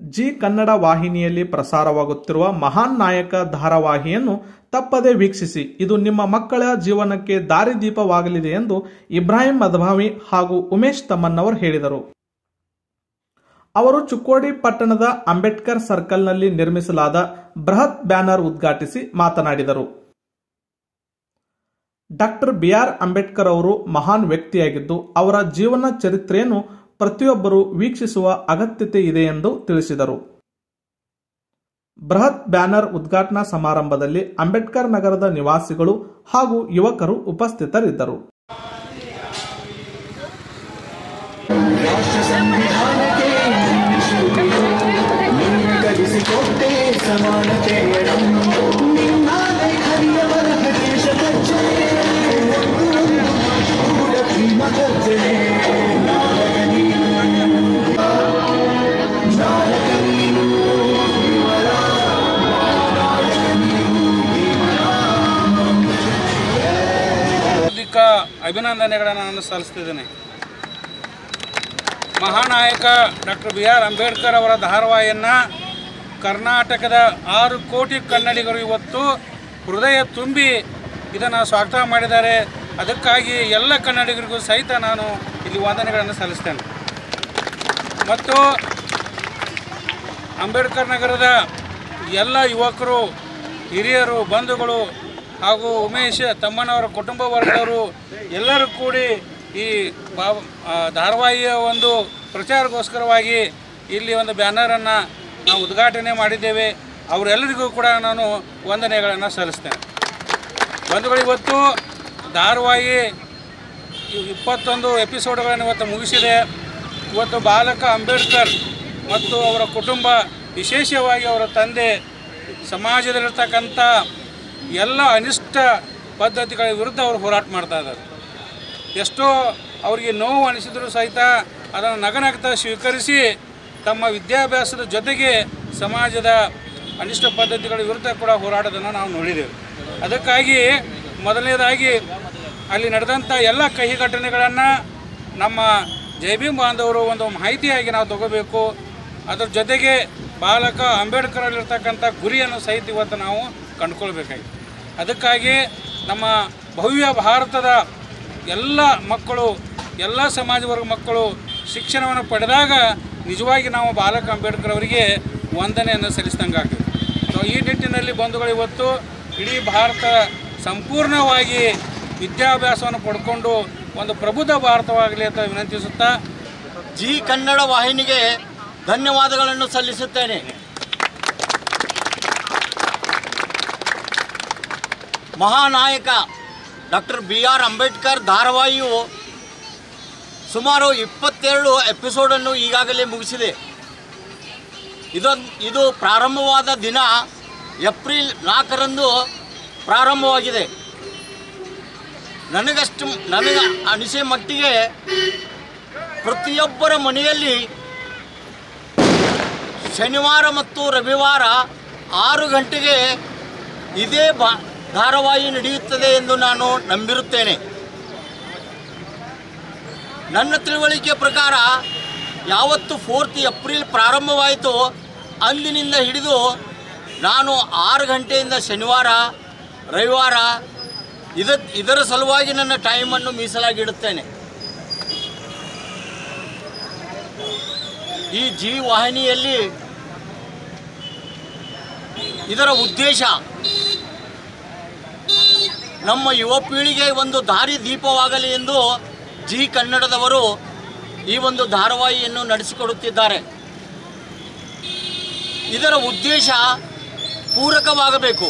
G Kannada ವಾಹಿನಿಯಲ್ಲಿ ಪ್ರಸಾರವಾಗುತ್ತಿರುವ ಮಹಾನ್ ನಾಯಕ ಧಾರಾವಾಹಿಯನ್ನು ತಪ್ಪದೆ ವೀಕ್ಷಿಸಿ ಇದು ನಿಮ್ಮ ಮಕ್ಕಳ ಜೀವನಕ್ಕೆ ದಾರಿದೀಪವಾಗಲಿದೆ ಎಂದು ಇಬ್ರಾಹಿಂ ಮದಭಾವಿ ಹಾಗೂ ಉಮೇಶ್ ತಮ್ಮನ್ನವರು ಹೇಳಿದರು ಅವರು ಚುಕ್ಕೋಡಿ ಪಟ್ಟಣದ ಅಂಬೇಡ್ಕರ್ ಸರ್ಕಲ್ನಲ್ಲಿ ನಿರ್ಮಿಸಲಾದ ಬೃಹತ್ ಬ್ಯಾನರ್ ಉದ್ಘಾಟಿಸಿ ಮಾತನಾಡಿದರು ಡಾಕ್ಟರ್ ಬಿಆರ್ ಅಂಬೇಡ್ಕರ್ ಅವರು ಮಹಾನ್ ವ್ಯಕ್ತಿಯಾಗಿದ್ದು ಅವರ ಜೀವನ ಚರಿತ್ರೆಯನ್ನು ಪ್ರತಿಯೊಬ್ಬರು ವೀಕ್ಷಿಸುವ ಅಗತ್ಯತೆ ಇದೆ ಎಂದು ತಿಳಿಸಿದರು ಬೃಹತ್ ಬ್ಯಾನರ್ ಉದ್ಘಾಟನಾ ಸಮಾರಂಭದಲ್ಲಿ ಅಂಬೇಡ್ಕರ್ ನಗರದ ನಿವಾಸಿಗಳು ಹಾಗೂ ಯುವಕರು ಉಪಸ್ಥಿತರಿದ್ದರು ರಾಷ್ಟ್ರ ಸಂವಿಧಾನಕ್ಕೆ ಕಲಿಸಿಕೊಟ್ಟೆ ಸಮಾನತೆಯ ನಿನ್ನ ಲೇಖನಿಯವರ ದೇಶ ಕಚ್ಚನೆ ಕೂಡ ಭೀಮ ಗರ್ಜನೆ ನಾಯಕ ನೀನು ನಾಯಕ ನೀನು ಇವರ ನಾಯಕ ನೀನು ಹಾರ್ದಿಕ ಅಭಿನಂದನೆಗಳನ್ನು ನಾನು ಸಲ್ಲಿಸ್ತಿದ್ದೇನೆ ಮಹಾನಾಯಕ ಡಾಕ್ಟರ್ ಬಿ ಆರ್ ಅಂಬೇಡ್ಕರ್ ಅವರ ಧಾರಾವಾಹಿಯನ್ನು ಕರ್ನಾಟಕದ ಆರು ಕೋಟಿ ಕನ್ನಡಿಗರು ಇವತ್ತು ಹೃದಯ ತುಂಬಿ ಇದನ್ನು ಸ್ವಾಗತ ಮಾಡಿದ್ದಾರೆ ಅದಕ್ಕಾಗಿ ಎಲ್ಲ ಕನ್ನಡಿಗರಿಗೂ ಸಹಿತ ನಾನು ಇಲ್ಲಿ ವಂದನೆಗಳನ್ನು ಸಲ್ಲಿಸ್ತೇನೆ ಮತ್ತು ಅಂಬೇಡ್ಕರ್ ನಗರದ ಎಲ್ಲ ಯುವಕರು ಹಿರಿಯರು ಬಂಧುಗಳು ಹಾಗೂ ಉಮೇಶ್ ತಮ್ಮನವರ ಕುಟುಂಬ ವರ್ಗದವರು ಎಲ್ಲರೂ ಕೂಡಿ ಈ ಬಾ ಆ, ಧಾರಾವಾಹಿಯ ಒಂದು ಪ್ರಚಾರಕ್ಕೋಸ್ಕರವಾಗಿ ಇಲ್ಲಿ ಒಂದು ಬ್ಯಾನರನ್ನು ನಾವು ಉದ್ಘಾಟನೆ ಮಾಡಿದ್ದೇವೆ ಅವರೆಲ್ಲರಿಗೂ ಕೂಡ ನಾನು ವಂದನೆಗಳನ್ನು ಸಲ್ಲಿಸ್ತೇನೆ ಬಂಧುಗಳು ಇವತ್ತು ಧಾರಾವಾಹಿ ಇ- ಇಪ್ಪತ್ತೊಂದು ಎಪಿಸೋಡ್ಗಳನ್ನು ಇವತ್ತು ಮುಗಿಸಿದೆ ಇವತ್ತು ಬಾಲಕ ಅಂಬೇಡ್ಕರ್ ಮತ್ತು ಅವರ ಕುಟುಂಬ ವಿಶೇಷವಾಗಿ ಅವರ ತಂದೆ ಸಮಾಜದಲ್ಲಿರ್ತಕ್ಕಂಥ ಎಲ್ಲ ಅನಿಷ್ಟ ಪದ್ಧತಿಗಳ ವಿರುದ್ಧ ಅವರು ಹೋರಾಟ ಮಾಡ್ತಾ ಇದ್ದಾರೆ ಎಷ್ಟೋ ಅವರಿಗೆ ನೋವು ಅನಿಸಿದರೂ ಸಹಿತ ಅದನ್ನು ನಗನಗ್ತಾ ಸ್ವೀಕರಿಸಿ ತಮ್ಮ ವಿದ್ಯಾಭ್ಯಾಸದ ಜೊತೆಗೆ ಸಮಾಜದ ಅನಿಷ್ಟ ಪದ್ಧತಿಗಳ ವಿರುದ್ಧ ಕೂಡ ಹೋರಾಟೋದನ್ನು ನಾವು ನೋಡಿದ್ದೇವೆ ಅದಕ್ಕಾಗಿ ಮೊದಲನೇದಾಗಿ ಅಲ್ಲಿ ನಡೆದಂಥ ಎಲ್ಲ ಕಹಿ ಘಟನೆಗಳನ್ನು ನಮ್ಮ ಜೈಭೀಮ್ ಬಾಂಧವರು ಒಂದು ಮಾಹಿತಿಯಾಗಿ ನಾವು ತಗೋಬೇಕು ಅದರ ಜೊತೆಗೆ ಬಾಲಕ ಅಂಬೇಡ್ಕರಲ್ಲಿರ್ತಕ್ಕಂಥ ಗುರಿಯನ್ನು ಸಹಿತ ಇವತ್ತು ನಾವು ಕಂಡುಕೊಳ್ಬೇಕಾಗಿದೆ ಅದಕ್ಕಾಗಿ ನಮ್ಮ ಭವ್ಯ ಭಾರತದ ಎಲ್ಲ ಮಕ್ಕಳು ಎಲ್ಲ ಸಮಾಜ ವರ್ಗ ಮಕ್ಕಳು ಶಿಕ್ಷಣವನ್ನು ಪಡೆದಾಗ ನಿಜವಾಗಿ ನಾವು ಬಾಲಕ ಅಂಬೇಡ್ಕರ್ ಅವರಿಗೆ ವಂದನೆಯನ್ನು ಸಲ್ಲಿಸಿದಂಗೆ ಆಗ್ತದೆ ಸೊ ಈ ನಿಟ್ಟಿನಲ್ಲಿ ಬಂಧುಗಳು ಇವತ್ತು ಇಡೀ ಭಾರತ ಸಂಪೂರ್ಣವಾಗಿ ವಿದ್ಯಾಭ್ಯಾಸವನ್ನು ಪಡ್ಕೊಂಡು ಒಂದು ಪ್ರಬುದ್ಧ ಭಾರತವಾಗಲಿ ಅಂತ ವಿನಂತಿಸುತ್ತಾ ಜಿ ಕನ್ನಡ ವಾಹಿನಿಗೆ ಧನ್ಯವಾದಗಳನ್ನು ಸಲ್ಲಿಸುತ್ತೇನೆ ಮಹಾನಾಯಕ ಡಾಕ್ಟರ್ ಬಿ ಆರ್ ಅಂಬೇಡ್ಕರ್ ಧಾರಾವಾಹಿಯು ಸುಮಾರು ಇಪ್ಪತ್ತೆರಡು ಎಪಿಸೋಡನ್ನು ಈಗಾಗಲೇ ಮುಗಿಸಿದೆ ಇದೊಂದು ಇದು ಪ್ರಾರಂಭವಾದ ದಿನ ಏಪ್ರಿಲ್ ನಾಲ್ಕರಂದು ಪ್ರಾರಂಭವಾಗಿದೆ ನನಗಷ್ಟು ನನಗೆ ಅನಿಸೆ ಮಟ್ಟಿಗೆ ಪ್ರತಿಯೊಬ್ಬರ ಮನೆಯಲ್ಲಿ ಶನಿವಾರ ಮತ್ತು ರವಿವಾರ ಆರು ಗಂಟೆಗೆ ಇದೇ ಬಾ ಧಾರಾವಾಹಿ ನಡೆಯುತ್ತದೆ ಎಂದು ನಾನು ನಂಬಿರುತ್ತೇನೆ ನನ್ನ ತಿಳುವಳಿಕೆ ಪ್ರಕಾರ ಯಾವತ್ತು ಫೋರ್ತ್ ಏಪ್ರಿಲ್ ಪ್ರಾರಂಭವಾಯಿತು ಅಂದಿನಿಂದ ಹಿಡಿದು ನಾನು ಆರು ಗಂಟೆಯಿಂದ ಶನಿವಾರ ರವಿವಾರ ಇದ ಇದರ ಸಲುವಾಗಿ ನನ್ನ ಟೈಮನ್ನು ಮೀಸಲಾಗಿಡುತ್ತೇನೆ ಈ ಜಿ ವಾಹಿನಿಯಲ್ಲಿ ಇದರ ಉದ್ದೇಶ ನಮ್ಮ ಯುವ ಪೀಳಿಗೆ ಒಂದು ದಾರಿ ದೀಪವಾಗಲಿ ಎಂದು ಜಿ ಕನ್ನಡದವರು ಈ ಒಂದು ಧಾರಾವಾಹಿಯನ್ನು ನಡೆಸಿಕೊಡುತ್ತಿದ್ದಾರೆ ಇದರ ಉದ್ದೇಶ ಪೂರಕವಾಗಬೇಕು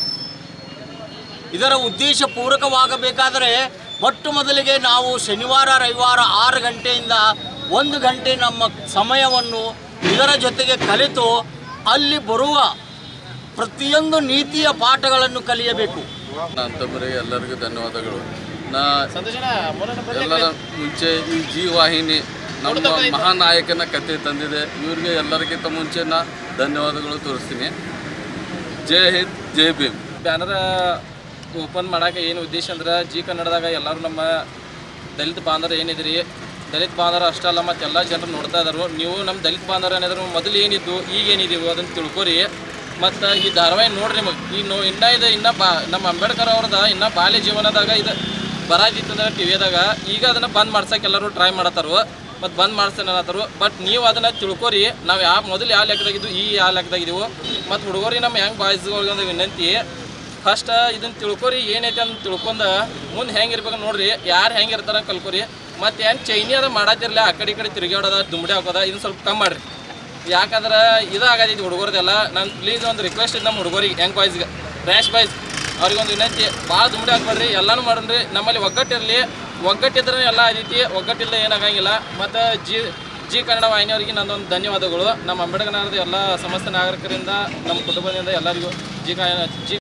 ಇದರ ಉದ್ದೇಶ ಪೂರಕವಾಗಬೇಕಾದರೆ ಮೊಟ್ಟ ಮೊದಲಿಗೆ ನಾವು ಶನಿವಾರ ರವಿವಾರ ಆರು ಗಂಟೆಯಿಂದ ಒಂದು ಗಂಟೆ ನಮ್ಮ ಸಮಯವನ್ನು ಇದರ ಜೊತೆಗೆ ಕಲಿತು ಅಲ್ಲಿ ಬರುವ ಪ್ರತಿಯೊಂದು ನೀತಿಯ ಪಾಠಗಳನ್ನು ಕಲಿಯಬೇಕು ಅಂತಂಬರಿಗೆ ಎಲ್ಲರಿಗೂ ಧನ್ಯವಾದಗಳು ನಾ ಎಲ್ಲರ ಮುಂಚೆ ಈ ಜಿ ವಾಹಿನಿ ನಮ್ಮ ಮಹಾನಾಯಕನ ಕತೆ ತಂದಿದೆ ಇವ್ರಿಗೆ ಎಲ್ಲರಿಗಿಂತ ಮುಂಚೆ ನಾ ಧನ್ಯವಾದಗಳು ತೋರಿಸ್ತೀನಿ ಜೈ ಹಿಂದ್ ಜೈ ಭೀಮ್ ಬ್ಯಾನರ್ ಓಪನ್ ಮಾಡಕ್ಕೆ ಏನು ಉದ್ದೇಶ ಅಂದ್ರೆ ಜಿ ಕನ್ನಡದಾಗ ಎಲ್ಲರೂ ನಮ್ಮ ದಲಿತ ಬಾಂಧವರು ಏನಿದ್ರಿ ದಲಿತ ಬಾಂಧವರು ಅಷ್ಟೇ ಅಲ್ಲ ಮತ್ತು ಎಲ್ಲ ಜನರು ನೋಡ್ತಾ ಇದ್ದಾರೆ ನೀವು ನಮ್ಮ ದಲಿತ ಬಾಂಧವರು ಏನಿದ್ರು ಮೊದಲು ಏನಿದ್ದು ಈಗ ಏನಿದ್ದೀವಿ ಅದನ್ನು ತಿಳ್ಕೊರಿ ಮತ್ತು ಈ ಧಾರಾವಾಹಿ ನೋಡ್ರಿ ನಿಮಗೆ ಈ ನೋ ಇನ್ನೂ ಇದು ಇನ್ನೂ ಬಾ ನಮ್ಮ ಅಂಬೇಡ್ಕರ್ ಅವ್ರದ ಇನ್ನೂ ಬಾಲ್ಯ ಜೀವನದಾಗ ಇದು ಬರಾದಿತ್ತಂದ್ರೆ ಟಿ ವಿದಾಗ ಈಗ ಅದನ್ನು ಬಂದ್ ಮಾಡ್ಸಕ್ಕೆ ಎಲ್ಲರೂ ಟ್ರೈ ಮಾಡತ್ತಾರು ಮತ್ತು ಬಂದ್ ಮಾಡ್ಸೇನೆ ಅನ್ನತ್ತಾರು ಬಟ್ ನೀವು ಅದನ್ನು ತಿಳ್ಕೊರಿ ನಾವು ಯಾವ ಮೊದಲು ಯಾವ ಲೆಕ್ಕದಾಗಿದ್ದು ಈ ಯಾವ ಲೆಕ್ಕದಾಗಿದ್ದೀವಿ ಮತ್ತು ಹುಡುಗರಿ ನಮ್ಮ ಹೆಂಗೆ ಬಾಯ್ಸ್ಗಳಿಗೆ ಒಂದು ವಿನಂತಿ ಫಸ್ಟ್ ಇದನ್ನ ತಿಳ್ಕೊರಿ ಏನೈತೆ ಅಂತ ತಿಳ್ಕೊಂಡು ಮುಂದೆ ಹೆಂಗೆ ಇರ್ಬೇಕು ನೋಡ್ರಿ ಯಾರು ಹೆಂಗೆ ಇರ್ತಾರ ಕಲ್ಕೊರಿ ಮತ್ತು ಏನು ಚೈನಿ ಅದ ಮಾಡತ್ತಿರಲಿಲ್ಲ ಆ ಕಡೆ ಈ ಕಡೆ ತಿರುಗಾಡೋದ ದುಂಬಡಿ ಹಾಕೋದ ಇದನ್ನ ಸ್ವಲ್ಪ ಕಮ್ಮಿ ಮಾಡ್ರಿ ಯಾಕಂದ್ರೆ ಇದಾಗತೈತಿ ಹುಡುಗರದೆಲ್ಲ ನಾನು ಪ್ಲೀಸ್ ಒಂದು ರಿಕ್ವೆಸ್ಟ್ ಇದೆ ನಮ್ಮ ಹುಡುಗರಿಗೆ ಹೆಂಗ್ ಬಾಯ್ಸ್ಗೆ ರ್ಯಾಶ್ ಬಾಯ್ಸ್ ಅವ್ರಿಗೊಂದು ವಿನಂತಿ ಭಾಳ ದುಂಬಡಿ ಹಾಕ್ಬೇಡ್ರಿ ಎಲ್ಲನೂ ಮಾಡ್ರಿ ನಮ್ಮಲ್ಲಿ ಒಗ್ಗಟ್ಟಿರಲಿ ಒಗ್ಗಟ್ಟಿದ್ರೆ ಎಲ್ಲ ಆಗೈತಿ ಒಗ್ಗಟ್ಟಿಲ್ಲ ಏನಾಗಂಗಿಲ್ಲ ಮತ್ತು ಜಿ ಜಿ ಕನ್ನಡ ವಾಹಿನಿಯವರಿಗೆ ನಂದೊಂದು ಧನ್ಯವಾದಗಳು ನಮ್ಮ ಅಂಬೇಡ್ಕರ್ ನಗರದ ಎಲ್ಲ ಸಮಸ್ತ ನಾಗರಿಕರಿಂದ ನಮ್ಮ ಕುಟುಂಬದಿಂದ ಎಲ್ಲರಿಗೂ ಜಿ ಕ ಜಿ